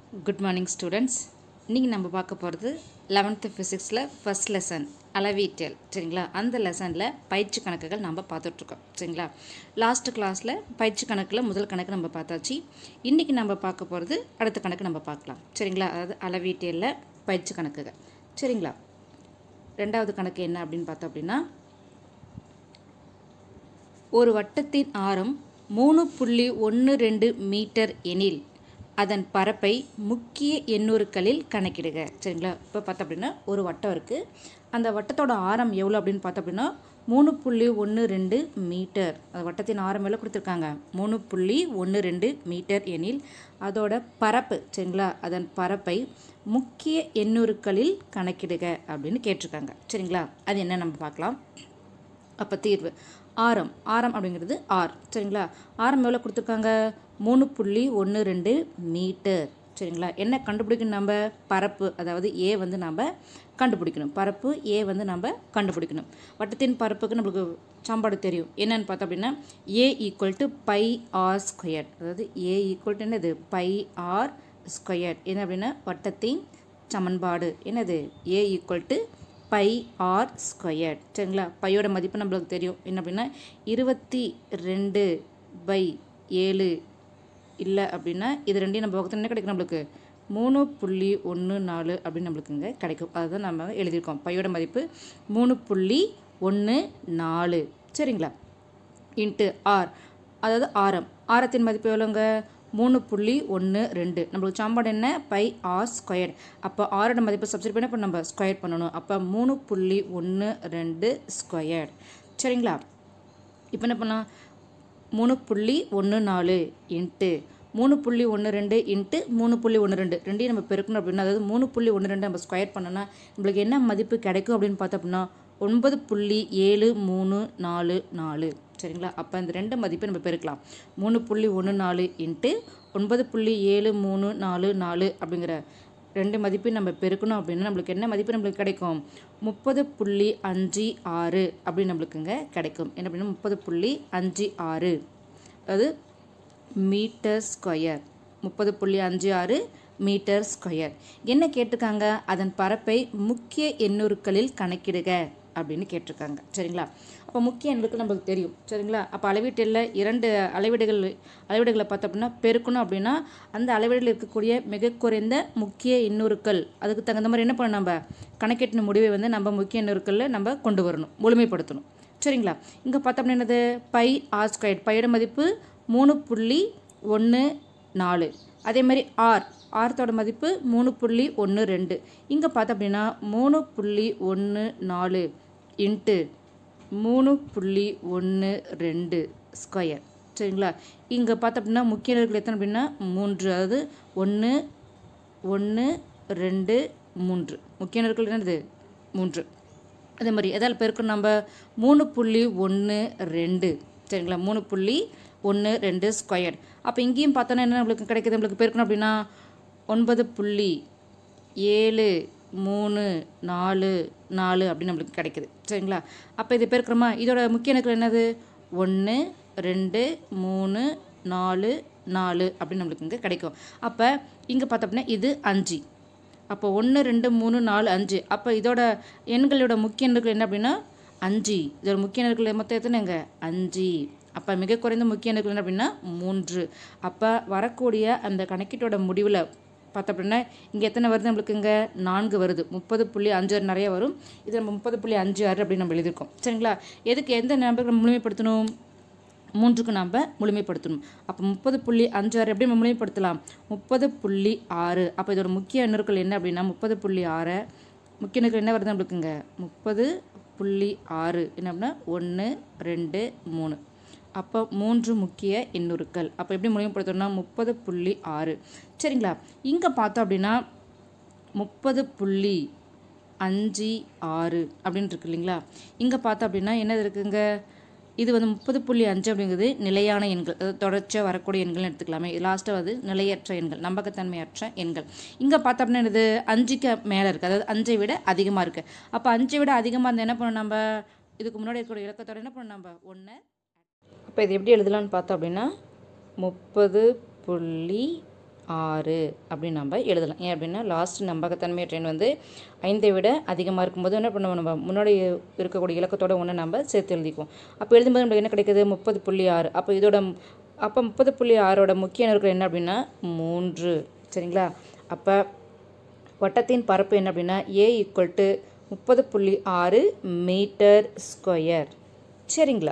good morning students இன்றைக்கி நம்ம பார்க்க போகிறது லெவன்த்து ஃபிசிக்ஸில் ஃபஸ்ட் லெசன் அளவீட்டியல் சரிங்களா அந்த லெசனில் பயிற்சி கணக்குகள் நம்ம பார்த்துட்ருக்கோம் சரிங்களா லாஸ்ட் கிளாஸில் பயிற்சி கணக்கில் முதல் கணக்கு நம்ம பார்த்தாச்சு இன்றைக்கி நம்ம பார்க்க போகிறது அடுத்த கணக்கு நம்ம பார்க்கலாம் சரிங்களா அதாவது அளவீட்டியலில் பயிற்சி கணக்குகள் சரிங்களா ரெண்டாவது கணக்கு என்ன அப்படின்னு பார்த்தோம் அப்படின்னா ஒரு வட்டத்தின் ஆரம் மூணு புள்ளி ஒன்று ரெண்டு மீட்டர் எனில் அதன் பரப்பை முக்கிய எண்ணூறுக்களில் கணக்கிடுக சரிங்களா இப்போ பார்த்தோம் அப்படின்னா ஒரு வட்டம் இருக்குது அந்த வட்டத்தோட ஆரம் எவ்வளோ அப்படின்னு பார்த்தோம் அப்படின்னா மூணு புள்ளி ஒன்று ரெண்டு மீட்டர் அந்த வட்டத்தின் ஆரம் எவ்வளோ கொடுத்துருக்காங்க மூணு புள்ளி ஒன்று ரெண்டு மீட்டர் எனில் அதோட பரப்பு சரிங்களா அதன் பரப்பை முக்கிய எண்ணூறுக்களில் கணக்கிடுக அப்படின்னு கேட்டிருக்காங்க சரிங்களா அது என்ன நம்ம பார்க்கலாம் அப்போ தீர்வு ஆரம் ஆரம் அப்படிங்கிறது ஆர் சரிங்களா ஆரம் எவ்வளோ கொடுத்துருக்காங்க மூணு புள்ளி ஒன்று ரெண்டு மீட்டர் சரிங்களா என்ன கண்டுபிடிக்கணும் நம்ம பரப்பு அதாவது ஏ வந்து நம்ம கண்டுபிடிக்கணும் பரப்பு ஏ வந்து நம்ம கண்டுபிடிக்கணும் வட்டத்தின் பரப்புக்கு நம்மளுக்கு சாம்பாடு தெரியும் என்னன்னு பார்த்தோம் அப்படின்னா A equal to pi R square அதாவது ஏ ஈக்குவல் டு என்னது பை ஆர் ஸ்கொயர் என்ன அப்படின்னா வட்டத்தின் சமன்பாடு என்னது A equal to pi R square சரிங்களா பையோட மதிப்பு நம்மளுக்கு தெரியும் என்ன அப்படின்னா இருபத்தி ரெண்டு பை ஏழு இல்லை அப்படின்னா இது ரெண்டையும் நம்ம பக்கத்தில் என்ன கிடைக்கும் நம்மளுக்கு மூணு புள்ளி ஒன்று நாலு அப்படின்னு நம்மளுக்கு இங்கே கிடைக்கும் அதுதான் நம்ம எழுதியிருக்கோம் பையோட மதிப்பு மூணு புள்ளி ஒன்று நாலு சரிங்களா இன்ட்டு ஆர் அதாவது ஆரம் ஆரத்தின் மதிப்பு எவ்வளோங்க மூணு புள்ளி ஒன்று ரெண்டு நம்மளுக்கு சாம்பாடு என்ன பை ஆர் ஸ்கொயர் அப்போ ஆரோட மதிப்பு சப்ஸ்டிட் பண்ண இப்போ நம்ம ஸ்கொயர் பண்ணணும் அப்போ மூணு புள்ளி ஒன்று ரெண்டு ஸ்கொயர் சரிங்களா இப்போ என்ன பண்ணலாம் மூணு புள்ளி ஒன்று நாலு இன்ட்டு மூணு புள்ளி ஒன்று ரெண்டு இன்ட்டு மூணு புள்ளி ஒன்று ரெண்டு ரெண்டையும் நம்ம பெருக்கணும் அப்படின்னா அதாவது மூணு புள்ளி ஒன்று ரெண்டு நம்ம ஸ்கொயர் பண்ணோன்னா நம்மளுக்கு என்ன மதிப்பு கிடைக்கும் அப்படின்னு பார்த்தோம் அப்படின்னா ஒன்பது புள்ளி ஏழு மூணு நாலு நாலு சரிங்களா அப்போ இந்த ரெண்டு மதிப்பை நம்ம பெருக்கலாம் மூணு புள்ளி ஒன்று நாலு இன்ட்டு ஒன்பது புள்ளி ஏழு மூணு நாலு நாலு அப்படிங்கிற ரெண்டு மதிப்பையும் நம்ம பெருக்கணும் அப்படின்னா நம்மளுக்கு என்ன மதிப்பு நம்மளுக்கு கிடைக்கும் முப்பது புள்ளி அஞ்சு ஆறு அப்படின்னு நம்மளுக்குங்க கிடைக்கும் என்ன அப்படின்னா முப்பது புள்ளி அஞ்சு ஆறு அதாவது மீட்டர் ஸ்கொயர் முப்பது புள்ளி அஞ்சு ஆறு மீட்டர் ஸ்கொயர் என்ன கேட்டிருக்காங்க அதன் பரப்பை முக்கிய எண்ணூறுக்களில் கணக்கிடுக அப்படின்னு கேட்டிருக்காங்க சரிங்களா அப்போ முக்கிய எண்ணுக்கு நம்மளுக்கு தெரியும் சரிங்களா அப்போ அளவீட்டில் இரண்டு அளவீடுகள் அளவீடுகளை பார்த்தோம் அப்படின்னா பெருக்கணும் அப்படின்னா அந்த அளவீடுகளில் இருக்கக்கூடிய மிக குறைந்த முக்கிய எண்ணூறுக்கள் அதுக்கு தகுந்த மாதிரி என்ன பண்ணணும் நம்ம கணக்கெட்டின முடிவை வந்து நம்ம முக்கிய எண்ணூறுக்களில் நம்ம கொண்டு வரணும் முழுமைப்படுத்தணும் சரிங்களா இங்கே பார்த்தோம்னா என்னது பை ஆர் ஸ்கொயர் பையோட மதிப்பு மூணு புள்ளி ஒன்று நாலு அதே மாதிரி ஆர் ஆர்த்தோட மதிப்பு மூணு புள்ளி ஒன்று ரெண்டு இங்கே பார்த்தோம் அப்படின்னா மூணு புள்ளி ஒன்று நாலு இன்ட்டு மூணு புள்ளி ஒன்று ரெண்டு ஸ்கொயர் சரிங்களா இங்கே பார்த்தோம் அப்படின்னா முக்கிய நேர்கள் எத்தனை அப்படின்னா மூன்று அதாவது ஒன்று ஒன்று ரெண்டு மூன்று முக்கிய நேர்கள் என்னது மூன்று அதே மாதிரி எதால் பெருக்கணும் நம்ம மூணு புள்ளி ஒன்று ரெண்டு சரிங்களா மூணு புள்ளி ஒன்று ரெண்டு ஸ்கொயர் அப்போ இங்கேயும் பார்த்தோன்னா என்ன நம்மளுக்கு கிடைக்குது நம்மளுக்கு பெருக்கணும் அப்படின்னா ஒன்பது புள்ளி ஏழு மூணு நாலு நாலு அப்படின்னு நம்மளுக்கு கிடைக்குது சரிங்களா அப்போ இது பெருக்கிறோமா இதோட முக்கிய எண்ணுக்கள் என்னது ஒன்று ரெண்டு மூணு நாலு நாலு அப்படின்னு நம்மளுக்கு இங்கே கிடைக்கும் அப்போ இங்கே பார்த்தோம் அப்படின்னா இது அஞ்சு அப்போ ஒன்று ரெண்டு மூணு நாலு அஞ்சு அப்போ இதோட எண்களோட முக்கிய எண்ணுக்கள் என்ன அப்படின்னா அஞ்சு இதோட முக்கிய எண்ணுக்கள் மொத்தம் எத்தனைங்க அஞ்சு அப்போ மிக குறைந்த முக்கிய எண்ணுக்கள் என்ன அப்படின்னா மூன்று அப்போ வரக்கூடிய அந்த கணக்கீட்டோட முடிவில் பார்த்தோம் அப்படின்னா இங்கே எத்தனை வருது நம்மளுக்கு இங்கே நான்கு வருது முப்பது புள்ளி அஞ்சு ஆறு நிறைய வரும் இது நம்ம முப்பது புள்ளி அஞ்சு ஆறு அப்படின்னு நம்ம எழுதியிருக்கோம் சரிங்களா எதுக்கு எந்த நம்பருக்கு நம்ம முழுமைப்படுத்தணும் மூன்றுக்கு நாம் முழுமைப்படுத்தணும் அப்போ முப்பது புள்ளி அஞ்சு ஆறு எப்படி நம்ம முழுமைப்படுத்தலாம் முப்பது புள்ளி ஆறு அப்போ இதோட முக்கிய எண்ணூர்கள் என்ன அப்படின்னா முப்பது புள்ளி ஆறு முக்கிய எண்ணுக்கள் என்ன வருது நம்மளுக்குங்க முப்பது புள்ளி ஆறு என்ன அப்படின்னா ஒன்று ரெண்டு மூணு அப்போ மூன்று முக்கிய எண்ணூறுக்கள் அப்போ எப்படி முழுமைப்படுத்தணும்னா முப்பது புள்ளி ஆறு சரிங்களா இங்கே பார்த்தோம் அப்படின்னா முப்பது புள்ளி அஞ்சு ஆறு அப்படின்னு இருக்கு இல்லைங்களா இங்கே பார்த்தோம் அப்படின்னா என்னது இருக்குங்க இது வந்து முப்பது புள்ளி அஞ்சு அப்படிங்கிறது நிலையான எண்கள் அதாவது தொடர்ச்சியாக வரக்கூடிய எண்கள்னு எடுத்துக்கலாமே லாஸ்ட்டாக வந்து நிலையற்ற எண்கள் நம்பகத்தன்மையற்ற எண்கள் இங்கே பார்த்தோம் அப்படின்னா என்னது அஞ்சுக்கு மேலே இருக்குது அதாவது அஞ்சை விட அதிகமாக இருக்குது அப்போ அஞ்சை விட அதிகமாக இருந்தால் என்ன பண்ணணும் நம்ம இதுக்கு முன்னாடி இருக்கக்கூடிய இலக்கத்தோட என்ன பண்ணணும் நம்ம ஒன்று அப்போ இது எப்படி எழுதலாம்னு பார்த்தோம் அப்படின்னா முப்பது புள்ளி ஆறு அப்படின்னு நம்ம எழுதலாம் ஏன் அப்படின்னா லாஸ்ட் நம்பகத்தன்மை ட்ரெயின் வந்து ஐந்தை விட அதிகமாக இருக்கும்போது என்ன பண்ணுவோம் நம்ம முன்னாடி இருக்கக்கூடிய இலக்கத்தோட ஒன்று நம்ம சேர்த்து எழுதிக்குவோம் அப்போ எழுதும்போது நம்மளுக்கு என்ன கிடைக்குது முப்பது புள்ளி ஆறு அப்போ இதோட அப்போ முப்பது புள்ளி ஆறோட முக்கிய நெருக்கம் என்ன அப்படின்னா மூன்று சரிங்களா அப்போ வட்டத்தின் பரப்பு என்ன அப்படின்னா ஏ ஈக்குவல் டு முப்பது புள்ளி ஆறு மீட்டர் ஸ்கொயர் சரிங்களா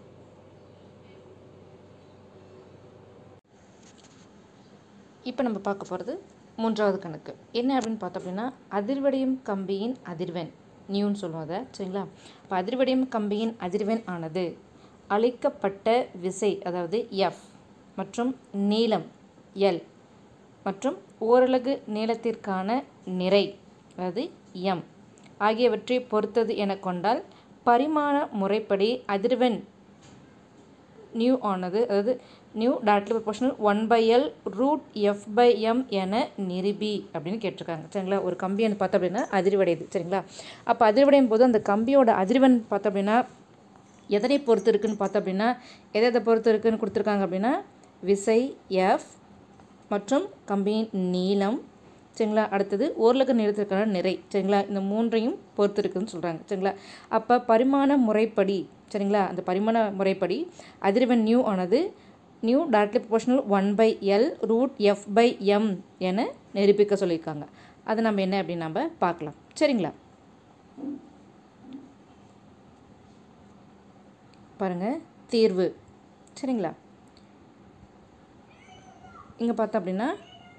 இப்போ நம்ம பார்க்க போகிறது மூன்றாவது கணக்கு என்ன அப்படின்னு பார்த்தோம் அப்படின்னா அதிர்வடையும் கம்பியின் அதிர்வெண் நியூன்னு சொல்லுவோம் அதை சரிங்களா இப்போ அதிர்வடையும் கம்பியின் அதிர்வெண் ஆனது அளிக்கப்பட்ட விசை அதாவது எஃப் மற்றும் நீளம் எல் மற்றும் ஓரலகு நீளத்திற்கான நிறை அதாவது எம் ஆகியவற்றை பொறுத்தது என கொண்டால் பரிமாண முறைப்படி அதிர்வெண் நியூ ஆனது அதாவது nu டாட்லி proportional one by L root F by M என நிரூபி அப்படின்னு கேட்டிருக்காங்க சரிங்களா ஒரு கம்பி வந்து பார்த்தோம் அப்படின்னா அதிர்வடையுது சரிங்களா அப்போ அதிர்வடையும் போது அந்த கம்பியோட அதிர்வெண் பார்த்தோம் அப்படின்னா எதனை பொறுத்து இருக்குன்னு பார்த்தோம் அப்படின்னா எதை எதை பொறுத்து இருக்குன்னு கொடுத்துருக்காங்க அப்படின்னா விசை எஃப் மற்றும் கம்பியின் நீளம் சரிங்களா அடுத்தது ஓரலகு நீளத்திற்கான நிறை சரிங்களா இந்த மூன்றையும் பொறுத்து இருக்குதுன்னு சொல்கிறாங்க சரிங்களா அப்போ பரிமாண முறைப்படி சரிங்களா அந்த பரிமாண முறைப்படி அதிர்வெண் நியூ ஆனது nu டாட்லி proportional one by L root F by M என நிரூபிக்க சொல்லியிருக்காங்க அது நம்ம என்ன அப்படின்னு நம்ம பார்க்கலாம் சரிங்களா பாருங்கள் தீர்வு சரிங்களா இங்கே பார்த்தோம் அப்படின்னா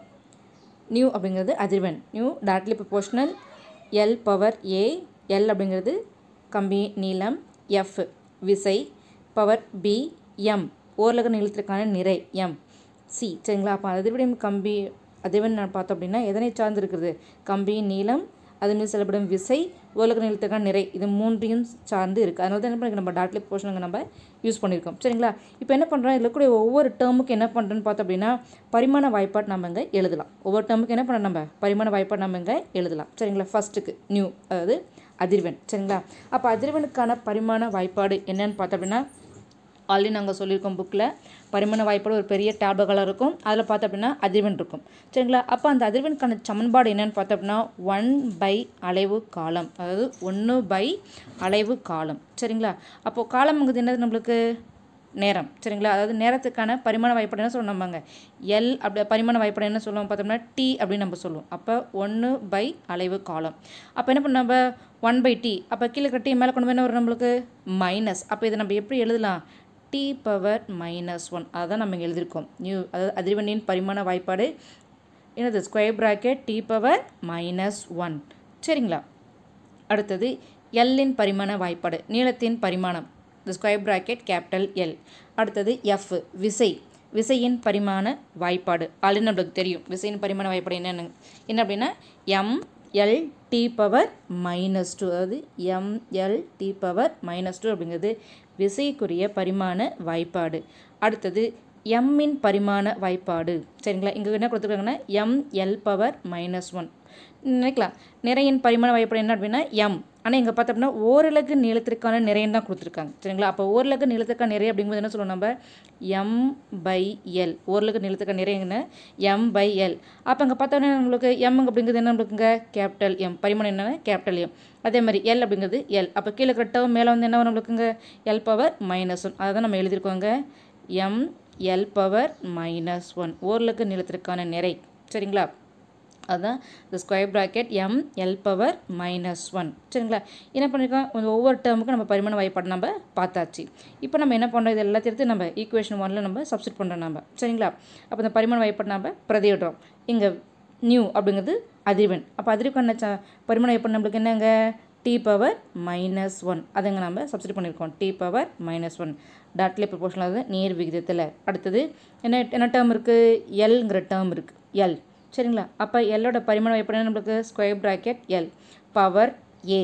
நியூ அப்படிங்கிறது அதிர்வெண் nu டாட்லி proportional L power A L அப்படிங்கிறது கம்பி நீளம் எஃப் விசை பவர் பி எம் ஓரலக நீளத்திற்கான நிறை எம் சி சரிங்களா அப்போ அதிர்வெண் கம்பி அதிர்வெண் நான் பார்த்தோம் அப்படின்னா எதனை சார்ந்து இருக்கிறது கம்பியின் நீளம் அது மீது செல்லப்படும் விசை ஓரலக நீளத்திற்கான நிறை இது மூன்றையும் சார்ந்து இருக்குது அதனால தான் என்ன பண்ணி நம்ம டாட்லி போர்ஷனுங்க நம்ம யூஸ் பண்ணியிருக்கோம் சரிங்களா இப்போ என்ன பண்ணுறோம் இதில் கூடிய ஒவ்வொரு டேர்முக்கு என்ன பண்ணுறோன்னு பார்த்தோம் அப்படின்னா பரிமாண வாய்ப்பாடு நம்ம இங்கே எழுதலாம் ஒவ்வொரு டேர்முக்கு என்ன பண்ண நம்ம பரிமாண வாய்ப்பாடு நம்ம இங்கே எழுதலாம் சரிங்களா ஃபஸ்ட்டுக்கு நியூ அதாவது அதிர்வெண் சரிங்களா அப்போ அதிர்வெண்ணுக்கான பரிமாண வாய்ப்பாடு என்னன்னு பார்த்தோம் அப்படின்னா ஆல்ரெடி நாங்கள் சொல்லியிருக்கோம் புக்கில் பரிமாண வாய்ப்பாடு ஒரு பெரிய டேப்லெகளாக இருக்கும் அதில் பார்த்தோம் அப்படின்னா அதிர்வெண் இருக்கும் சரிங்களா அப்போ அந்த அதிர்வெண்ணுக்கான சமன்பாடு என்னன்னு பார்த்தோம் அப்படின்னா ஒன் பை அலைவு காலம் அதாவது ஒன்று பை அலைவு காலம் சரிங்களா அப்போது காலம்ங்கிறது என்னது நம்மளுக்கு நேரம் சரிங்களா அதாவது நேரத்துக்கான பரிமாண வாய்ப்பாடு என்ன சொல்லணும் நம்மங்க எல் அப்படி பரிமாண வாய்ப்பாடு என்ன சொல்லுவோம் பார்த்தோம்னா டி அப்படின்னு நம்ம சொல்லுவோம் அப்போ ஒன்று பை அலைவு காலம் அப்போ என்ன பண்ண நம்ம ஒன் பை டி அப்போ கீழே கட்டி மேலே கொண்டு போய் என்ன வரும் நம்மளுக்கு மைனஸ் அப்போ இதை நம்ம எப்படி எழுதலாம் டி பவர் மைனஸ் ஒன் அதான் நம்ம இங்கே எழுதியிருக்கோம் நியூ அதாவது அதிர்வெண்ணின் பரிமாண வாய்ப்பாடு என்னது square bracket T power minus one சரிங்களா அடுத்தது எல்லின் பரிமாண வாய்ப்பாடு நீளத்தின் பரிமாணம் இந்த ஸ்கொயர் ப்ராக்கெட் கேபிட்டல் எல் அடுத்தது எஃப் விசை விசையின் பரிமாண வாய்ப்பாடு ஆல்ரெடி நம்மளுக்கு தெரியும் விசையின் பரிமாண வாய்ப்பாடு என்னென்னு என்ன அப்படின்னா M L T power minus two அதாவது M L T power minus two அப்படிங்கிறது விசைக்குரிய பரிமாண வாய்ப்பாடு அடுத்தது எம்மின் பரிமாண வாய்ப்பாடு சரிங்களா இங்கே என்ன கொடுத்துருக்காங்கன்னா M L power minus one நினைக்கலாம் நிறையின் பரிமாண வாய்ப்பாடு என்ன அப்படின்னா எம் ஆனால் இங்கே பார்த்தோம்னா ஓரலகு நீளத்திற்கான நிறையன் தான் கொடுத்துருக்காங்க சரிங்களா அப்போ ஓரலகு நீளத்திற்கான நிறை அப்படிங்கும்போது என்ன சொல்லுவோம் நம்ம எம் பை எல் ஓரலகு நீளத்துக்கான நிறை என்ன எம் பை எல் அப்போ அங்கே பார்த்தோம்னா நம்மளுக்கு எம் அப்படிங்கிறது என்ன நம்மளுக்குங்க கேபிட்டல் எம் பரிமாணம் என்னென்ன கேபிட்டல் எம் அதே மாதிரி எல் அப்படிங்கிறது எல் அப்போ கீழே கட்டவும் மேலே வந்து என்ன வரும் நம்மளுக்குங்க எல் பவர் மைனஸ் ஒன் அதை தான் நம்ம எழுதியிருக்கோங்க M L power minus one ஓரலகு நீளத்திற்கான நிறை சரிங்களா அதுதான் இந்த square bracket M L power minus one சரிங்களா என்ன பண்ணியிருக்கோம் இந்த ஒவ்வொரு டேர்முக்கும் நம்ம பரிமாண வாய்ப்பாடு நம்ம பார்த்தாச்சு இப்போ நம்ம என்ன பண்ணுறோம் இது எல்லாத்தையும் எடுத்து நம்ம ஈக்குவேஷன் ஒனில் நம்ம சப்ஸ்டிட் பண்ணுறோம் நம்ம சரிங்களா அப்போ இந்த பரிமாண வாய்ப்பாடு நம்ம பிரதியிடுறோம் இங்கே நியூ அப்படிங்கிறது அதிர்வெண் அப்போ அதிர்வுக்கான ச பரிமாண வாய்ப்பாடு நம்மளுக்கு என்னங்க டி பவர் மைனஸ் ஒன் அதுங்க நம்ம சப்ஸ்டிட் பண்ணியிருக்கோம் T power minus one totally proportional அது நேர் விகிதத்தில் அடுத்தது என்ன என்ன டேர்ம் இருக்குது எல்ங்கிற டேர்ம் இருக்குது எல் சரிங்களா அப்போ எல்லோட பரிமாணம் எப்படி நம்மளுக்கு square bracket L power A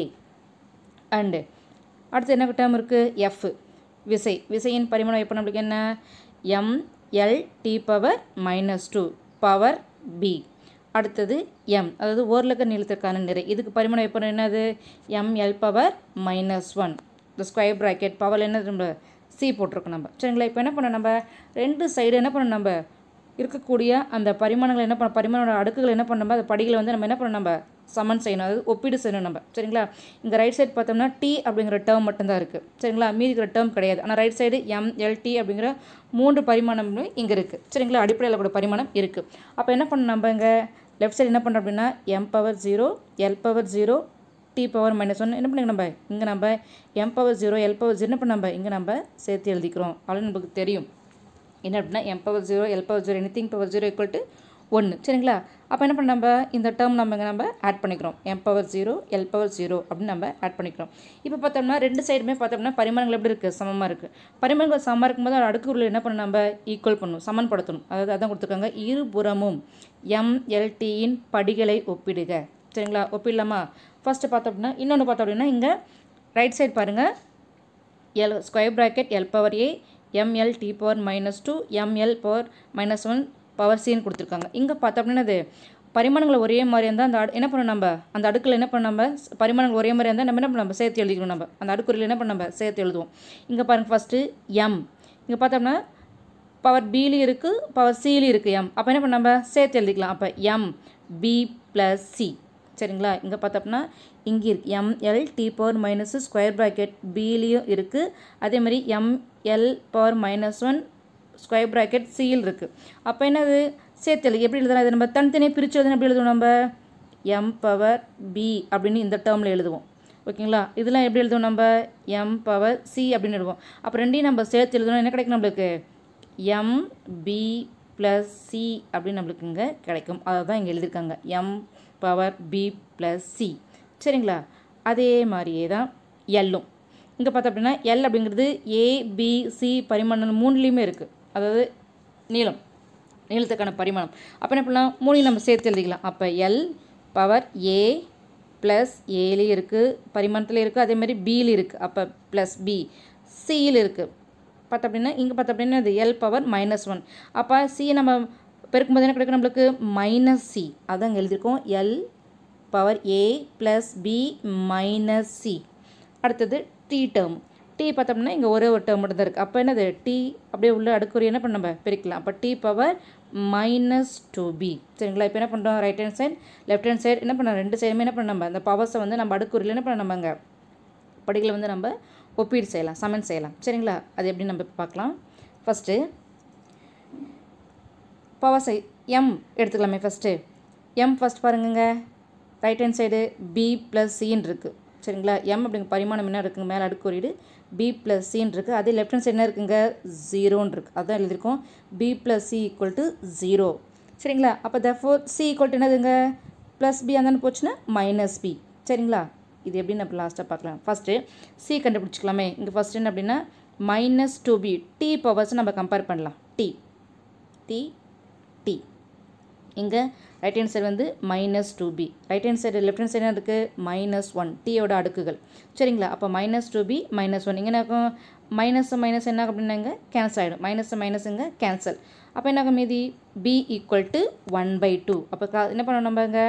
and அடுத்து என்ன டேர்ம் இருக்குது எஃப் விசை விசையின் பரிமாணம் எப்போ நம்மளுக்கு என்ன M L T power minus two power B அடுத்தது எம் அதாவது ஓரலக்க நீளத்திற்கான நிறை இதுக்கு பரிமாணம் எப்போ என்னது M L power minus one இந்த ஸ்கொயர் ப்ராக்கெட் பவர் என்ன நம்ம சி போட்டிருக்கோம் நம்ம சரிங்களா இப்போ என்ன பண்ணோம் நம்ம ரெண்டு சைடு என்ன பண்ணோம் நம்ம இருக்கக்கூடிய அந்த பரிமாணங்களை என்ன பண்ண பரிமாணோட அடுக்குகள் என்ன பண்ண அந்த படிகளை வந்து நம்ம என்ன பண்ணணும் நம்ம சமன் செய்யணும் அது ஒப்பீடு செய்யணும் நம்ம சரிங்களா இங்கே ரைட் சைடு பார்த்தோம்னா டி அப்படிங்கிற டேர்ம் மட்டும்தான் இருக்குது சரிங்களா மீதி இருக்கிற டேர்ம் கிடையாது ஆனால் ரைட் சைடு எம் எல்டி அப்படிங்கிற மூன்று பரிமாணங்களும் இங்கே இருக்குது சரிங்களா அடிப்படையில் கூட பரிமாணம் இருக்குது அப்போ என்ன பண்ணணும் நம்ம இங்கே லெஃப்ட் சைடு என்ன பண்ணுறோம் அப்படின்னா M power zero L power zero T power minus one என்ன பண்ணுங்க நம்ம இங்கே நம்ம M power zero L power zero என்ன பண்ண நம்ம இங்கே நம்ம சேர்த்து எழுதிக்கிறோம் அவ்வளோ நமக்கு தெரியும் என்ன அப்படின்னா M power zero L power zero anything power zero equal to ஒன்று சரிங்களா அப்போ என்ன பண்ண நம்ம இந்த டேர்ம் நம்ம இங்கே நம்ம ஆட் பண்ணிக்கிறோம் M power zero L power zero அப்படின்னு நம்ம ஆட் பண்ணிக்கிறோம் இப்போ பார்த்தோம்னா ரெண்டு சைடுமே பார்த்தோம்னா பரிமாணங்கள் எப்படி இருக்குது சமமாக இருக்குது பரிமாணங்கள் சமமாக இருக்கும்போது ஒரு அடுக்குள்ள என்ன பண்ண நம்ம ஈக்குவல் பண்ணணும் சமன்படுத்தணும் அதாவது அதான் கொடுத்துருக்காங்க இருபுறமும் எம்எல்டியின் படிகளை ஒப்பிடுக சரிங்களா ஒப்பிடலாமா ஃபஸ்ட்டு பார்த்தோம் அப்படின்னா இன்னொன்று பார்த்தோம் அப்படின்னா இங்கே ரைட் சைடு பாருங்கள் L square bracket L power A M L T power minus two M L power minus one power சின்னு கொடுத்துருக்காங்க இங்கே பார்த்தோம் அப்படின்னா அது பரிமாணங்கள் ஒரே மாதிரி இருந்தால் அந்த அடு- என்ன பண்ணணும் நம்ம அந்த அடுக்கில் என்ன பண்ண நம்ம பரிமாணங்கள் ஒரே மாதிரி இருந்தால் நம்ம என்ன பண்ண நம்ம சேர்த்து எழுதிக்கணும் நம்ம அந்த அடுக்குறியில் என்ன பண்ண நம்ம சேர்த்து எழுதுவோம் இங்கே பாருங்கள் ஃபஸ்ட்டு எம் இங்கே பார்த்தோம்னா பவர் பிலையும் இருக்குது பவர் சிலையும் இருக்குது எம் அப்போ என்ன பண்ண நம்ம சேர்த்து எழுதிக்கலாம் அப்போ எம் பி ப்ளஸ் சி சரிங்களா இங்கே பார்த்தோம்னா இங்கே இருக்கு M L T power minus square bracket பிலையும் இருக்குது அதே மாதிரி M L power minus one square bracket சியில் இருக்குது அப்போ என்னது சேர்த்து எழுதி எப்படி எழுதலாம் இது நம்ம தனித்தனியாக பிரித்து எழுதணும் எப்படி எழுதுவோம் நம்ம எம் பவர் பி அப்படின்னு இந்த டேர்மில் எழுதுவோம் ஓகேங்களா இதெல்லாம் எப்படி எழுதுவோம் நம்ம எம் பவர் சி அப்படின்னு எழுதுவோம் அப்போ ரெண்டையும் நம்ம சேர்த்து எழுதணும் என்ன கிடைக்கும் நம்மளுக்கு எம் பி ப்ளஸ் சி அப்படின்னு நம்மளுக்கு இங்கே கிடைக்கும் அதை தான் இங்கே எழுதியிருக்காங்க M power B plus C சரிங்களா அதே மாதிரியே தான் எல்லும் இங்கே பார்த்தோம் அப்படின்னா எல் அப்படிங்கிறது ஏ பி சி பரிமாணம் மூணுலேயுமே இருக்குது அதாவது நீளம் நீளத்துக்கான பரிமாணம் அப்போ என்ன பண்ணலாம் மூணையும் நம்ம சேர்த்து எழுதிக்கலாம் அப்போ எல் பவர் ஏ ப்ளஸ் ஏலையும் இருக்குது பரிமாணத்தில் இருக்குது அதே மாதிரி பியில் இருக்குது அப்போ ப்ளஸ் பி சியில் இருக்குது பார்த்தோம் அப்படின்னா இங்கே பார்த்தோம் அப்படின்னா இது எல் பவர் மைனஸ் ஒன் அப்போ சி நம்ம பெருக்கும்போது என்ன கிடைக்கும் நம்மளுக்கு மைனஸ் சி அதான் இங்கே எழுதியிருக்கோம் L power A plus B minus C அடுத்தது டி டேர்ம் டி பார்த்தோம்னா இங்கே ஒரே ஒரு டேர்ம் மட்டும் தான் இருக்குது அப்போ என்னது டி அப்படியே உள்ள அடுக்குறி என்ன பண்ண நம்ம பிரிக்கலாம் அப்போ T power minus two B சரிங்களா இப்போ என்ன பண்ணுறோம் right hand side left hand side என்ன பண்ணோம் ரெண்டு சைடுமே என்ன பண்ண நம்ம அந்த பவர்ஸை வந்து நம்ம அடுக்குறியில் என்ன பண்ண நம்ம அங்கே படிகளை வந்து நம்ம ஒப்பீடு செய்யலாம் சமன் செய்யலாம் சரிங்களா அது எப்படி நம்ம இப்ப பார்க்கலாம் ஃபஸ்ட்டு பவர் சை எம் எடுத்துக்கலாமே ஃபஸ்ட்டு எம் ஃபஸ்ட் பாருங்கங்க right hand side B plus சின்னு இருக்குது சரிங்களா எம் அப்படிங்கிற பரிமாணம் என்ன இருக்குங்க மேலே அடுக்குறியீடு பி ப்ளஸ் சின்னு இருக்குது அதே லெஃப்ட் ஹேண்ட் சைடு என்ன இருக்குங்க ஜீரோன்னு இருக்குது அதான் எழுதியிருக்கோம் B plus C equal to zero சரிங்களா அப்போ therefore C equal to என்னதுங்க ப்ளஸ் பி அந்த போச்சுன்னா மைனஸ் பி சரிங்களா இது எப்படி நம்ம லாஸ்ட்டாக பார்க்கலாம் ஃபஸ்ட்டு சி கண்டுபிடிச்சிக்கலாமே இங்கே ஃபஸ்ட்டு என்ன அப்படின்னா minus two B T powers நம்ம கம்பேர் பண்ணலாம் டி டி டி இங்கே ரைட் ஹேண்ட் சைடு வந்து minus two B right hand side left hand side இருக்குது மைனஸ் ஒன் டீயோட அடுக்குகள் சரிங்களா அப்போ minus two B minus one இங்கே என்ன இருக்கும் மைனஸ் மைனஸ் என்ன ஆகும் அப்படின்னாங்க கேன்சல் ஆகிடும் மைனஸ் மைனஸுங்க கேன்சல் அப்போ என்ன ஆகும் மீதி B equal to one by two அப்போ கா என்ன பண்ணணும் நம்ம இங்கே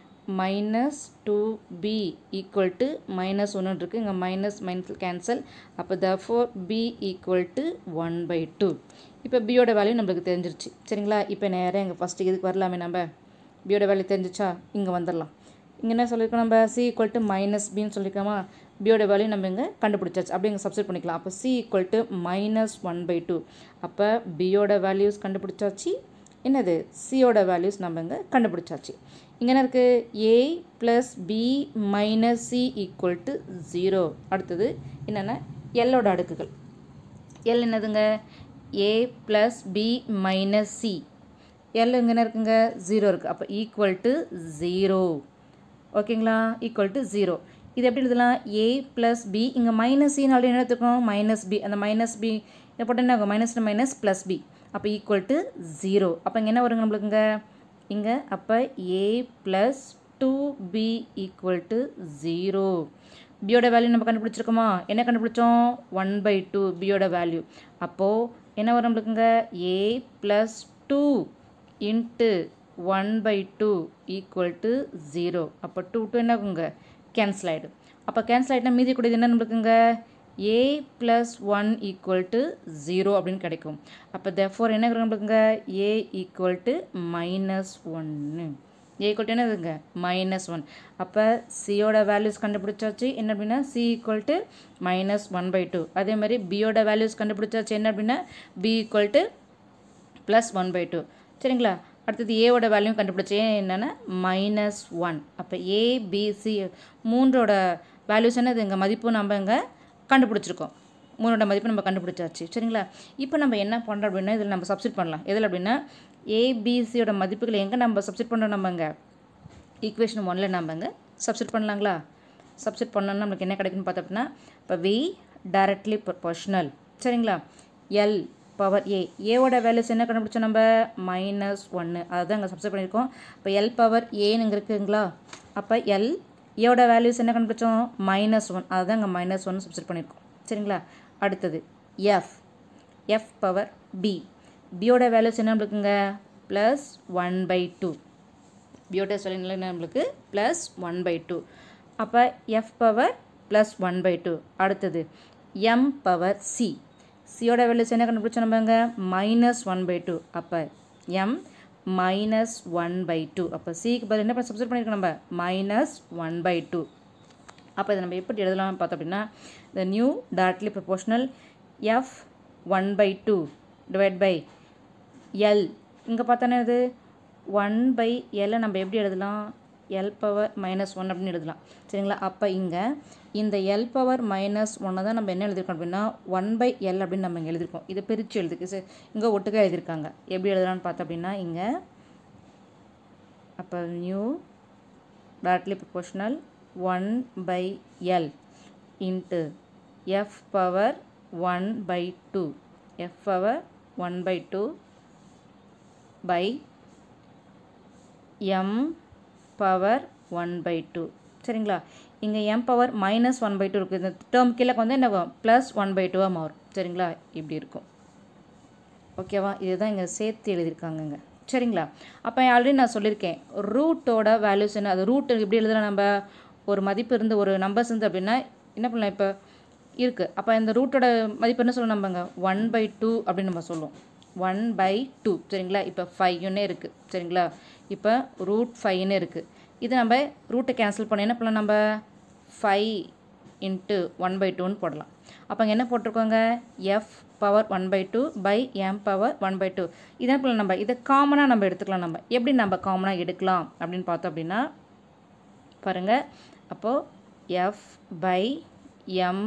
minus two B equal to minus ஒன்று இருக்குது இங்கே மைனஸ் மைனஸ் கேன்சல் அப்போ therefore B equal to one by two இப்போ பியோட வேல்யூ நம்மளுக்கு தெரிஞ்சிருச்சு சரிங்களா இப்போ நேராக எங்கள் ஃபஸ்ட்டு இதுக்கு வரலாமே நம்ம பியோட வேல்யூ தெரிஞ்சிச்சா இங்கே வந்துடலாம் இங்கே என்ன சொல்லியிருக்கோம் நம்ம சி ஈக்குவல் டு மைனஸ் பின்னு சொல்லியிருக்கோமா பியோட வேல்யூ நம்ம இங்கே கண்டுபிடிச்சாச்சு அப்படி இங்கே சப்ஸ்டிட் பண்ணிக்கலாம் அப்போ C equal to minus one by two அப்போ பியோட வேல்யூஸ் கண்டுபிடிச்சாச்சு என்னது சியோட வேல்யூஸ் நம்ம இங்கே கண்டுபிடிச்சாச்சு இங்கே என்ன இருக்குது A plus B minus C equal to zero அடுத்தது என்னென்ன எல்லோட அடுக்குகள் எல் என்னதுங்க A plus B minus C L இங்கே என்ன இருக்குங்க ஜீரோ இருக்குது அப்போ ஈக்குவல் டு ஜீரோ ஓகேங்களா ஈக்குவல் டு ஜீரோ இது எப்படி எழுதலாம் ஏ ப்ளஸ் பி இங்கே மைனஸ் சின்னு ஆல்ரெடி என்ன எடுத்துக்கோம் மைனஸ் பி அந்த மைனஸ் பி இதை போட்டு என்ன ஆகும் மைனஸ் மைனஸ் ப்ளஸ் பி அப்போ ஈக்குவல் டு ஜீரோ அப்போ இங்கே என்ன வருங்க நம்மளுக்குங்க இங்கே அப்போ A plus two B equal to zero பியோட வேல்யூ நம்ம கண்டுபிடிச்சிருக்கோமா என்ன கண்டுபிடிச்சோம் ஒன் பை டூ பியோட வேல்யூ அப்போது என்ன வரும் நம்மளுக்குங்க A plus two into one by two equal to zero அப்போ டூ டூ என்ன ஆகுங்க கேன்சல் ஆகிடும் அப்போ கேன்சல் ஆகிட்டா மீதி கூடியது என்ன நம்மளுக்குங்க A plus one equal to zero அப்படின்னு கிடைக்கும் அப்போ தெஃபோர் என்ன கிடைக்கும் நம்மளுக்குங்க ஏ ஈக்குவல் டு மைனஸ் ஒன்று ஏ ஈக்குவல் டு என்னதுங்க மைனஸ் ஒன் அப்போ சியோட வேல்யூஸ் கண்டுபிடிச்சாச்சு என்ன அப்படின்னா C equal to minus one by two அதே மாதிரி பியோட வேல்யூஸ் கண்டுபிடிச்சாச்சு என்ன அப்படின்னா B equal to plus one by two சரிங்களா அடுத்தது ஏவோட வேல்யூ கண்டுபிடிச்சேன் என்னென்னா மைனஸ் ஒன் அப்போ ஏபிசி மூன்றோட வேல்யூஸ் என்னது இங்கே மதிப்பு நம்ம இங்கே கண்டுபிடிச்சிருக்கோம் மூணோட மதிப்பு நம்ம கண்டுபிடிச்சாச்சு சரிங்களா இப்போ நம்ம என்ன பண்ணுறோம் அப்படின்னா இதில் நம்ம சப்ஸ்டிட் பண்ணலாம் எதில் அப்படின்னா ஏபிசியோட மதிப்புகளை எங்கே நம்ம சப்ஸ்டிட் பண்ணுறோம் நம்ம இங்கே ஈக்குவேஷன் ஒன்னில் நம்ம இங்கே சப்ஸ்டிட் பண்ணலாங்களா சப்ஸ்டிட் பண்ணோம்னா நம்மளுக்கு என்ன கிடைக்குன்னு பார்த்தோம் அப்படின்னா இப்போ வி டைரக்ட்லி ப்ரொபோஷனல் சரிங்களா எல் பவர் ஏ ஏவோட வேல்யூஸ் என்ன கண்டுபிடிச்சோம் நம்ம மைனஸ் ஒன்று அதுதான் இங்கே சப்ஸ்டிட் பண்ணியிருக்கோம் இப்போ எல் பவர் ஏன்னு இங்கே இருக்குங்களா அப்போ எல் ஏவோட வேல்யூஸ் என்ன கண்டுபிடிச்சோம் மைனஸ் ஒன் அதுதான் இங்கே மைனஸ் ஒன் சப்ஸ்டிட் பண்ணியிருக்கோம் சரிங்களா அடுத்தது எஃப் எஃப் பவர் பி பியோட வேல்யூஸ் என்ன நம்மளுக்குங்க ப்ளஸ் ஒன் பை டூ பியோட சொல்லிங்களா நம்மளுக்கு ப்ளஸ் ஒன் பை டூ அப்போ F power plus one by two அடுத்தது எம் பவர் சி சியோட வேல்யூஸ் என்ன கண்டுபிடிச்சோம் நம்மங்க மைனஸ் ஒன் பை டூ அப்போ M minus one by two அப்போ சிக்கு பதில் என்ன பண்ண சப்ஸ்ட் பண்ணியிருக்கோம் நம்ம மைனஸ் ஒன் பை டூ அப்போ இதை நம்ம எப்படி எழுதலாம்னு பார்த்தோம் அப்படின்னா the nu டாட்லி proportional F one by two divide by L இங்கே பார்த்தோன்னா இது ஒன் பை எல்லை நம்ம எப்படி எழுதலாம் எல் பவர் மைனஸ் ஒன் அப்படின்னு எழுதலாம் சரிங்களா அப்போ இங்கே இந்த எல் பவர் மைனஸ் ஒன்னை தான் நம்ம என்ன எழுதியிருக்கோம் அப்படின்னா ஒன் பை எல் அப்படின்னு நம்ம இங்கே எழுதியிருக்கோம் இதை பிரித்து எழுதிருக்கு சரி இங்கே ஒட்டுக்கா எழுதியிருக்காங்க எப்படி எழுதலாம்னு பார்த்தோம் அப்படின்னா இங்கே அப்போ nu டாட்லி proportional one by L into F power one by two F power one by two by M power one by two சரிங்களா இங்கே M power minus one by two இருக்குது இந்த டேர்ம் கீழே வந்து என்ன ப்ளஸ் ஒன் பை டூவாக மாறும் சரிங்களா இப்படி இருக்கும் ஓகேவா இதுதான் இங்கே சேர்த்து எழுதியிருக்காங்கங்க சரிங்களா அப்போ ஆல்ரெடி நான் சொல்லியிருக்கேன் ரூட்டோட வேல்யூஸ் என்ன அது ரூட் எப்படி எழுதலாம் நம்ம ஒரு மதிப்பு இருந்து ஒரு நம்பர்ஸ் இருந்து அப்படின்னா என்ன பண்ணலாம் இப்போ இருக்குது அப்போ இந்த ரூட்டோட மதிப்பு என்ன சொல்லணும் நம்மங்க ஒன் பை டூ அப்படின்னு நம்ம சொல்லுவோம் ஒன் பை டூ சரிங்களா இப்போ ஃபைவ்னே இருக்குது சரிங்களா இப்போ ரூட் ஃபைவ்னு இருக்குது இது நம்ம ரூட்டை கேன்சல் பண்ண என்ன பண்ணலாம் நம்ம ஃபைவ் இன்ட்டு ஒன் பை டூன்னு போடலாம் அப்போ அங்கே என்ன போட்டிருக்கோங்க F power one by two by M power one by two இதே போல் நம்ம இதை காமனாக நம்ம எடுத்துக்கலாம் நம்ம எப்படி நம்ம காமனாக எடுக்கலாம் அப்படின்னு பார்த்தோம் அப்படின்னா பாருங்கள் அப்போது F by M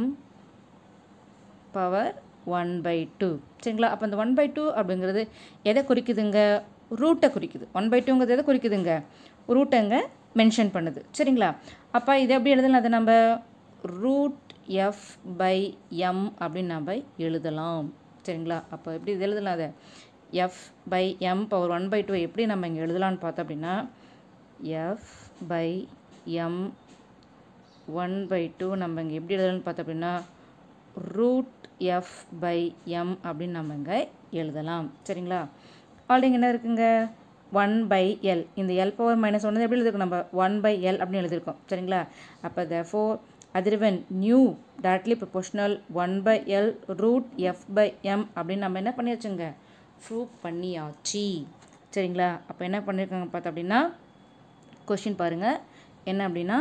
power one by two சரிங்களா அப்போ இந்த ஒன் பை டூ அப்படிங்கிறது எதை குறிக்குதுங்க ரூட்டை குறிக்குது ஒன் பை டூங்கிறது எதை குறிக்குதுங்க ரூட்டைங்க மென்ஷன் பண்ணுது சரிங்களா அப்போ இதை எப்படி எழுதலாம் அதை நம்ம ரூட் எஃப் பை எம் அப்படின்னு நம்ம எழுதலாம் சரிங்களா அப்போ எப்படி இது எழுதலாம் அதை F by M power one by two எப்படி நம்ம இங்கே எழுதலாம்னு பார்த்தோம் அப்படின்னா F by M one by two நம்ம இங்கே எப்படி எழுதலாம்னு பார்த்தோம் அப்படின்னா ரூட் எஃப் பை எம் அப்படின்னு நம்ம இங்கே எழுதலாம் சரிங்களா ஆல்ரெடி என்ன இருக்குங்க ஒன் பை எல் இந்த எல் பவர் மைனஸ் ஒன்று எப்படி எழுதிருக்கோம் நம்ம ஒன் பை எல் அப்படின்னு எழுதியிருக்கோம் சரிங்களா அப்போ த ஃபோர் அதிர்வென் nu டாட்லி proportional one by L root F by M அப்படின்னு நம்ம என்ன பண்ணியாச்சுங்க ப்ரூவ் பண்ணியாச்சு சரிங்களா அப்போ என்ன பண்ணியிருக்காங்க பார்த்தோம் அப்படின்னா கொஷின் பாருங்கள் என்ன அப்படின்னா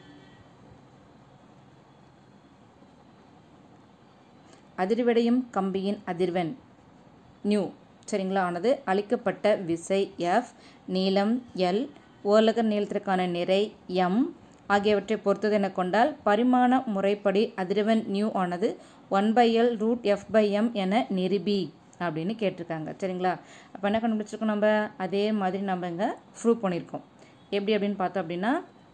அதிர்வடையும் கம்பியின் அதிர்வெண் நியூ சரிங்களா ஆனது அளிக்கப்பட்ட விசை எஃப் நீளம் எல் ஓலக நீளத்திற்கான நிறை எம் ஆகியவற்றை பொறுத்தது என கொண்டால் பரிமாண முறைப்படி அதிர்வெண் நியூ ஆனது one by L root F by M என நிரூபி அப்படின்னு கேட்டிருக்காங்க சரிங்களா அப்போ என்ன கண்டுபிடிச்சிருக்கோம் நம்ம அதே மாதிரி நம்ம இங்கே ப்ரூவ் பண்ணியிருக்கோம் எப்படி அப்படின்னு பார்த்தோம் அப்படின்னா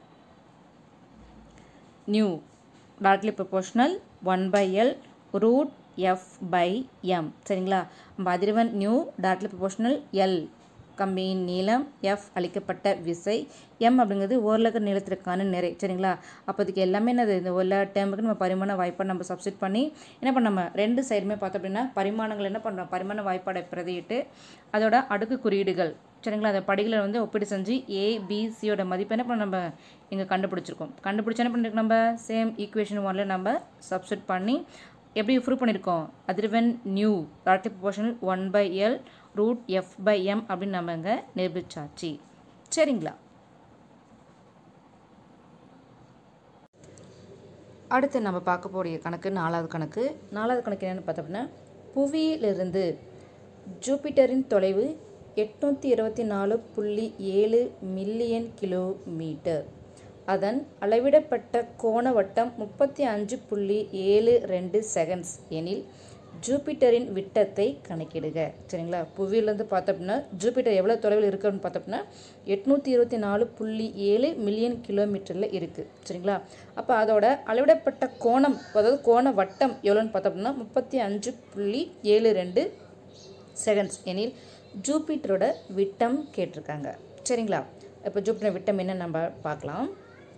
nu directly proportional one by L root F by M சரிங்களா நம்ம அதிர்வெண் நியூ டார்க்லி ப்ரொபோஷனல் எல் கம்பியின் நீளம் எஃப் அளிக்கப்பட்ட விசை எம் அப்படிங்கிறது ஓரலக நீளத்திற்கான நிறை சரிங்களா அப்போ இதுக்கு எல்லாமே என்னது இந்த எல்லா டேமுக்கு நம்ம பரிமாண வாய்ப்பாடு நம்ம சப்ஸ்டிட் பண்ணி என்ன பண்ண நம்ம ரெண்டு சைடுமே பார்த்தோம் அப்படின்னா பரிமாணங்கள் என்ன பண்ணுறோம் பரிமாண வாய்ப்பாடை பிரதியிட்டு அதோட அடுக்கு குறியீடுகள் சரிங்களா அந்த படிகளை வந்து ஒப்பீடு செஞ்சு ஏ பி சியோட மதிப்பு என்ன பண்ண நம்ம இங்கே கண்டுபிடிச்சிருக்கோம் கண்டுபிடிச்சா என்ன பண்ணிருக்கோம் நம்ம சேம் ஈக்குவேஷன் ஒன்ல நம்ம சப்ஸ்டிட் பண்ணி எப்படி ப்ரூவ் பண்ணியிருக்கோம் அதிர்வெண் nu relative proportional one by L root F by M அப்படின்னு நம்ம இங்கே நிரூபிச்சாச்சு சரிங்களா அடுத்து நம்ம பார்க்க போகிற கணக்கு நாலாவது கணக்கு நாலாவது கணக்கு என்னென்னு பார்த்தோம்னா புவியிலிருந்து ஜூபிட்டரின் தொலைவு எட்நூற்றி இருபத்தி நாலு புள்ளி ஏழு மில்லியன் கிலோமீட்டர் அதன் அளவிடப்பட்ட கோண வட்டம் முப்பத்தி அஞ்சு புள்ளி ஏழு ரெண்டு செகண்ட்ஸ் எனில் ஜூபிட்டரின் விட்டத்தை கணக்கிடுக சரிங்களா புவியிலேருந்து பார்த்தோம்னா ஜூபிட்டர் எவ்வளோ தொலைவில் இருக்குன்னு பார்த்தோம்னா எட்நூற்றி இருபத்தி நாலு புள்ளி ஏழு மில்லியன் கிலோமீட்டரில் இருக்குது சரிங்களா அப்போ அதோட அளவிடப்பட்ட கோணம் அதாவது கோண வட்டம் எவ்வளோன்னு பார்த்தோம்னா முப்பத்தி அஞ்சு புள்ளி ஏழு ரெண்டு செகண்ட்ஸ் எனில் ஜூபிட்டரோட விட்டம் கேட்டிருக்காங்க சரிங்களா இப்போ ஜூபிட்டர் விட்டம் என்ன நம்ம பார்க்கலாம்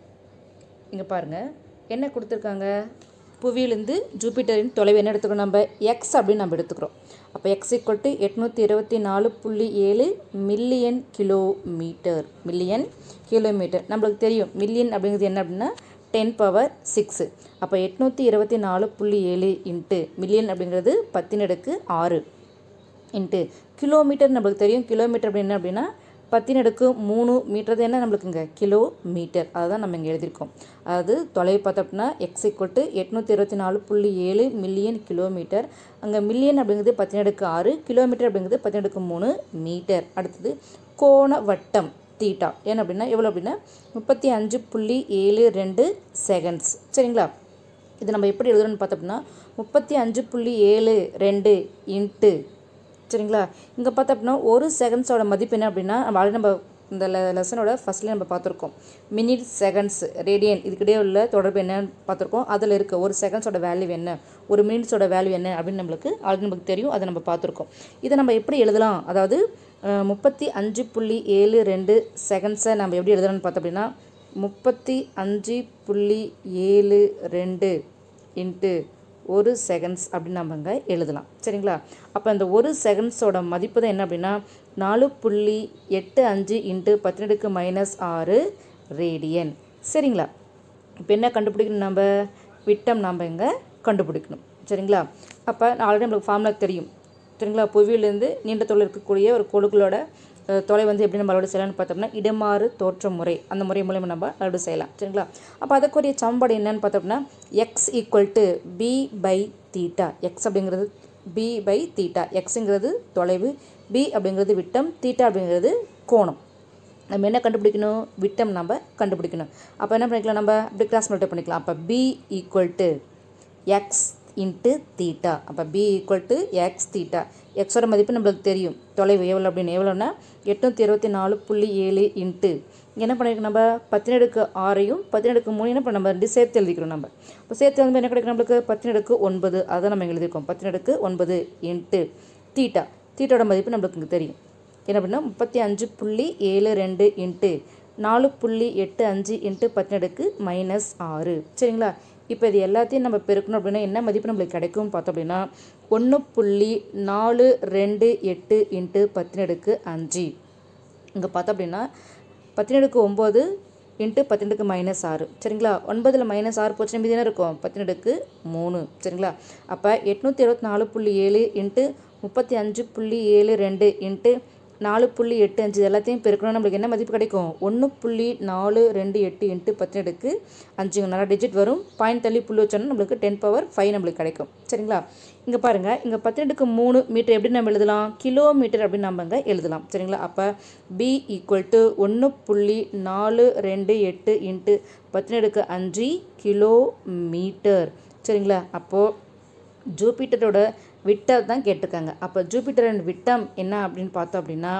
இங்கே பாருங்கள் என்ன கொடுத்துருக்காங்க புவியிலேருந்து ஜூபிட்டரின் தொலைவு என்ன எடுத்துக்கிறோம் நம்ம எக்ஸ் அப்படின்னு நம்ம எடுத்துக்கிறோம் அப்போ எக்ஸ் ஈக்குவல் டு எட்நூற்றி இருபத்தி நாலு புள்ளி ஏழு மில்லியன் கிலோமீட்டர் மில்லியன் கிலோமீட்டர் நம்மளுக்கு தெரியும் மில்லியன் அப்படிங்கிறது என்ன அப்படின்னா டென் பவர் சிக்ஸு அப்போ எட்நூற்றி இருபத்தி நாலு புள்ளி ஏழு இன்ட்டு மில்லியன் அப்படிங்கிறது பத்தினடுக்கு ஆறு இன்ட்டு கிலோமீட்டர் நம்மளுக்கு தெரியும் கிலோமீட்டர் அப்படின்னு என்ன அப்படின்னா பத்தினடுக்கு மூணு மீட்டர் என்ன நம்மளுக்குங்க கிலோ மீட்டர் அதுதான் நம்ம இங்கே எழுதியிருக்கோம் அதாவது தொலைவு பார்த்தோம்னா எக்ஸ் ஈக்குவல் டு எட்நூற்றி இருபத்தி நாலு புள்ளி ஏழு மில்லியன் கிலோமீட்டர் அங்கே மில்லியன் அப்படிங்கிறது பத்தினடுக்கு ஆறு கிலோமீட்டர் அப்படிங்கிறது பத்தினடுக்கு மூணு மீட்டர் அடுத்தது கோண வட்டம் தீட்டா ஏன் அப்படின்னா எவ்வளோ அப்படின்னா முப்பத்தி அஞ்சு புள்ளி ஏழு ரெண்டு செகண்ட்ஸ் சரிங்களா இது நம்ம எப்படி எழுதுறோம்னு பார்த்தோம்னா முப்பத்தி அஞ்சு புள்ளி ஏழு ரெண்டு இன்ட்டு சரிங்களா இங்கே பார்த்தோம் அப்படின்னா ஒரு செகண்ட்ஸோட மதிப்பு என்ன அப்படின்னா நம்ம ஆல்ரெடி நம்ம இந்த லெசனோட ஃபஸ்ட்லேயே நம்ம பார்த்துருக்கோம் மினிட் செகண்ட்ஸ் ரேடியன் இதுக்கிடையே உள்ள தொடர்பு என்னன்னு பார்த்துருக்கோம் அதில் இருக்க ஒரு செகண்ட்ஸோட வேல்யூ என்ன ஒரு மினிட்ஸோட வேல்யூ என்ன அப்படின்னு நம்மளுக்கு ஆல்ரெடி நமக்கு தெரியும் அதை நம்ம பார்த்துருக்கோம் இதை நம்ம எப்படி எழுதலாம் அதாவது முப்பத்தி அஞ்சு புள்ளி ஏழு ரெண்டு செகண்ட்ஸை நம்ம எப்படி எழுதலாம்னு பார்த்தோம் அப்படின்னா முப்பத்தி அஞ்சு புள்ளி ஏழு ரெண்டு இன்ட்டு ஒரு செகண்ட்ஸ் அப்படின்னு நம்ம இங்கே எழுதலாம் சரிங்களா அப்போ அந்த ஒரு செகண்ட்ஸோட மதிப்பு தான் என்ன அப்படின்னா நாலு புள்ளி எட்டு அஞ்சு இன்ட்டு பத்தினடுக்கு மைனஸ் ஆறு ரேடியன் சரிங்களா இப்போ என்ன கண்டுபிடிக்கணும் நம்ம விட்டம் நம்ம இங்கே கண்டுபிடிக்கணும் சரிங்களா அப்போ ஆல்ரெடி நம்மளுக்கு ஃபார்முலா தெரியும் சரிங்களா புவியிலேருந்து நீண்ட தொழில் இருக்கக்கூடிய ஒரு கொழுக்களோட தொலை வந்து எப்படி நம்ம அறுவடை செய்யலாம்னு பார்த்தோம்னா இடமாறு தோற்ற முறை அந்த முறை மூலயமா நம்ம அறுவடை செய்யலாம் சரிங்களா அப்போ அதுக்குரிய சமன்பாடு என்னன்னு பார்த்தோம்னா X equal to B by theta X அப்படிங்கிறது பி பை தீட்டா எக்ஸுங்கிறது தொலைவு பி அப்படிங்கிறது விட்டம் தீட்டா அப்படிங்கிறது கோணம் நம்ம என்ன கண்டுபிடிக்கணும் விட்டம் நம்ம கண்டுபிடிக்கணும் அப்போ என்ன பண்ணிக்கலாம் நம்ம அப்படி கிராஸ் மல்டிப்ளை பண்ணிக்கலாம் அப்போ B equal to X into theta அப்போ B equal to X theta எக்ஸோட மதிப்பு நம்மளுக்கு தெரியும் தொலைவு எவ்வளோ அப்படின்னு எவ்வளோன்னா எட்நூற்றி இருபத்தி நாலு புள்ளி ஏழு இன்ட்டு என்ன பண்ணியிருக்கோம் நம்ம பத்தினடுக்கு ஆறையும் பத்தினடுக்கு மூணு என்ன பண்ண நம்ம ரெண்டு சேர்த்து எழுதிக்கிறோம் நம்ம இப்போ சேர்த்து வந்து என்ன கிடைக்கும் நம்மளுக்கு பத்தினடுக்கு ஒன்பது அதை நம்ம எழுதியிருக்கோம் பத்தினடுக்கு ஒன்பது இன்ட்டு தீட்டா தீட்டோட மதிப்பு நம்மளுக்கு இங்கே தெரியும் என்ன பண்ணால் முப்பத்தி அஞ்சு புள்ளி ஏழு ரெண்டு இன்ட்டு நாலு புள்ளி எட்டு அஞ்சு இன்ட்டு பத்தினடுக்கு மைனஸ் ஆறு சரிங்களா இப்போ இது எல்லாத்தையும் நம்ம பெருக்கணும் அப்படின்னா என்ன மதிப்பு நம்மளுக்கு கிடைக்கும் பார்த்தோம் அப்படின்னா ஒன்று புள்ளி நாலு ரெண்டு எட்டு இன்ட்டு பத்தினடுக்கு அஞ்சு இங்கே பார்த்தோம் அப்படின்னா பத்தினடுக்கு ஒம்பது இன்ட்டு பத்தினடுக்கு மைனஸ் ஆறு சரிங்களா ஒன்பதில் மைனஸ் ஆறு போச்சுன்னா மீதி என்ன இருக்கும் பத்தினடுக்கு மூணு சரிங்களா அப்போ எட்நூற்றி இருபத்தி நாலு புள்ளி ஏழு இன்ட்டு முப்பத்தி அஞ்சு புள்ளி ஏழு ரெண்டு இன்ட்டு நாலு புள்ளி எட்டு அஞ்சு எல்லாத்தையும் பெருக்கணும் நம்மளுக்கு என்ன மதிப்பு கிடைக்கும் ஒன்று புள்ளி நாலு ரெண்டு எட்டு இன்ட்டு பத்தினடுக்கு அஞ்சுங்க நல்லா டிஜிட் வரும் பாயிண்ட் தள்ளி புள்ளி வச்சோன்னா நம்மளுக்கு டென் பவர் ஃபைவ் நம்மளுக்கு கிடைக்கும் சரிங்களா இங்கே பாருங்கள் இங்கே பத்தினடுக்கு மூணு மீட்டர் எப்படி நம்ம எழுதலாம் கிலோமீட்டர் அப்படின்னு நம்ம இங்கே எழுதலாம் சரிங்களா அப்போ பி ஈக்குவல் டு ஒன்று புள்ளி நாலு ரெண்டு எட்டு இன்ட்டு பத்தினடுக்கு அஞ்சு கிலோ மீட்டர் சரிங்களா அப்போது ஜூபிட்டரோட விட்டம் தான் கேட்டிருக்காங்க அப்போ ஜூபிட்டரின் விட்டம் என்ன அப்படின்னு பார்த்தோம் அப்படின்னா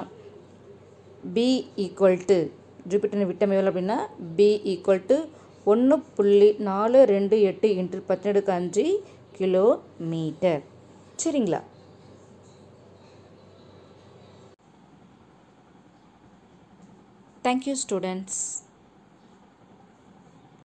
பி ஈக்குவல் டு ஜூபிட்டரின் விட்டம் எவ்வளோ அப்படின்னா பி ஈக்குவல் டு ஒன்று புள்ளி நாலு ரெண்டு எட்டு இன்ட்டு பத்தினடுக்கு அஞ்சு கிலோ மீட்டர் சரிங்களா தேங்க்யூ ஸ்டூடெண்ட்ஸ்